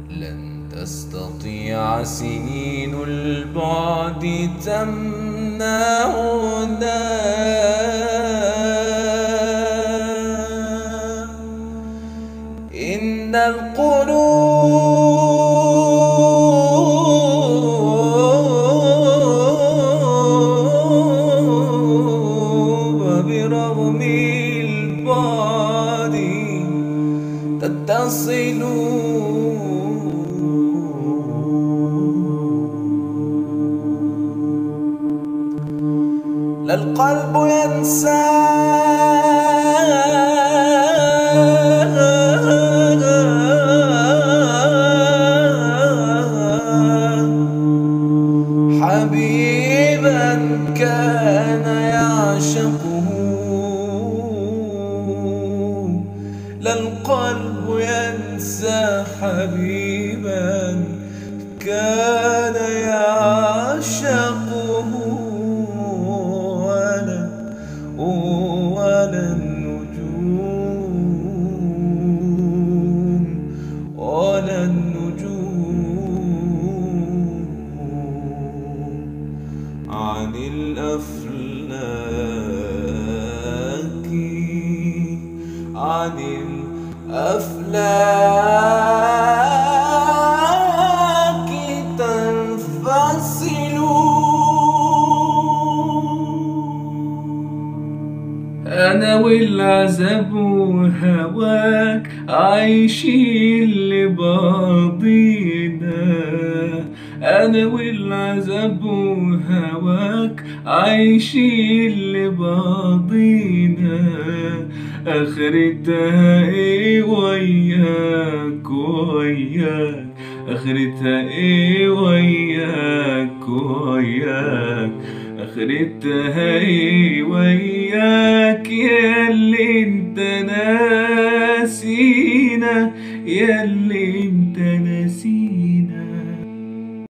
لن تستطيع سنين البعد تمنعنا إن القلوب برغم البعد تتصل لا القلب ينسى حبيبا كان يعشقه لا القلب ينسى حبيبا كان يعشقه ولا ولا النجوم ولا النجوم عن الأفلاك عن الأفلاك تنفصل أنا والعذاب وهواك عايشين لبعضينا أنا والعذاب وهواك عايشين لبعضينا آخرتها إيه وياك وياك آخرتها إيه وياك وياك اخرتها ايه وياك يا اللي انت ناسينا يا اللي